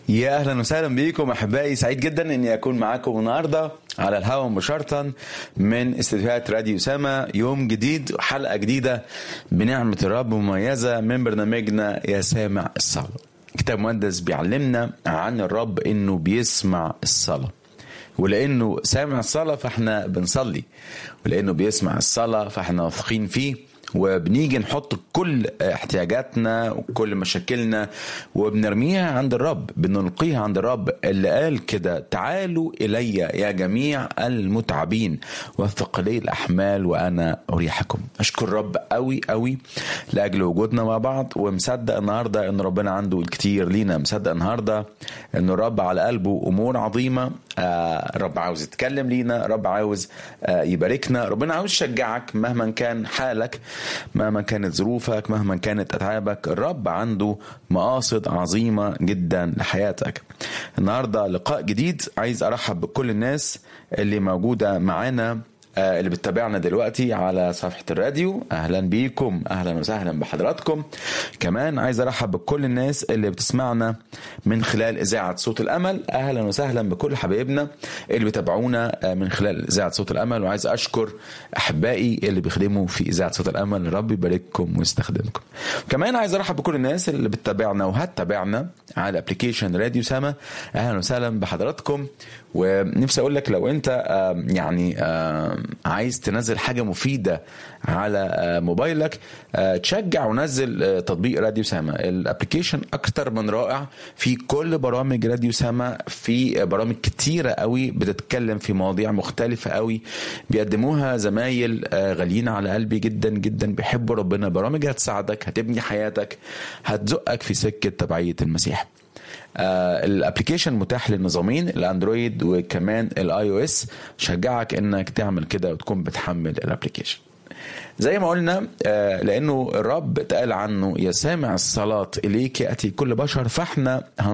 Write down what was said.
يا اهلا وسهلا بيكم احبائي سعيد جدا اني اكون معاكم النهارده على الهواء مباشره من استديوهات راديو سما يوم جديد حلقه جديده بنعمه الرب مميزه من برنامجنا يا سامع الصلاه كتاب مقدس بيعلمنا عن الرب انه بيسمع الصلاه ولانه سامع الصلاه فاحنا بنصلي ولانه بيسمع الصلاه فاحنا واثقين فيه وبنيجي نحط كل احتياجاتنا وكل مشاكلنا وبنرميها عند الرب بنلقيها عند الرب اللي قال كده تعالوا الي يا جميع المتعبين والثقلي الاحمال وانا اريحكم اشكر الرب قوي قوي لاجل وجودنا مع بعض ومصدق النهارده ان ربنا عنده الكتير لينا مصدق النهارده ان الرب على قلبه امور عظيمه آه رب عاوز يتكلم لينا رب عاوز آه يباركنا ربنا عاوز يشجعك مهما كان حالك مهما كانت ظروفك مهما كانت اتعابك الرب عنده مقاصد عظيمه جدا لحياتك النهارده لقاء جديد عايز ارحب بكل الناس اللي موجوده معانا اللي بتتابعنا دلوقتي على صفحة الراديو أهلا بيكم أهلا وسهلا بحضراتكم كمان عايز أرحب بكل الناس اللي بتسمعنا من خلال إذاعة صوت الأمل أهلا وسهلا بكل حبايبنا اللي بيتابعونا من خلال إذاعة صوت الأمل وعايز أشكر أحبائي اللي بيخدموا في إذاعة صوت الأمل رب يبارككم ويستخدمكم كمان عايز أرحب بكل الناس اللي بتتابعنا وهتتابعنا على ابلكيشن راديو سما أهلا وسهلا بحضراتكم ونفسي أقول لك لو أنت يعني عايز تنزل حاجه مفيده على موبايلك تشجع ونزل تطبيق راديو سما الابلكيشن اكتر من رائع في كل برامج راديو سما في برامج كتيره قوي بتتكلم في مواضيع مختلفه قوي بيقدموها زمايل غاليين على قلبي جدا جدا بيحبوا ربنا برامج هتساعدك هتبني حياتك هتزقك في سكه تبعيه المسيح آه الابلكيشن متاح للنظامين الاندرويد وكمان الاي او اس شجعك انك تعمل كده وتكون بتحمل الابلكيشن زي ما قلنا آه لانه الرب اتقال عنه يا سامع الصلاه اليك ياتي كل بشر فاحنا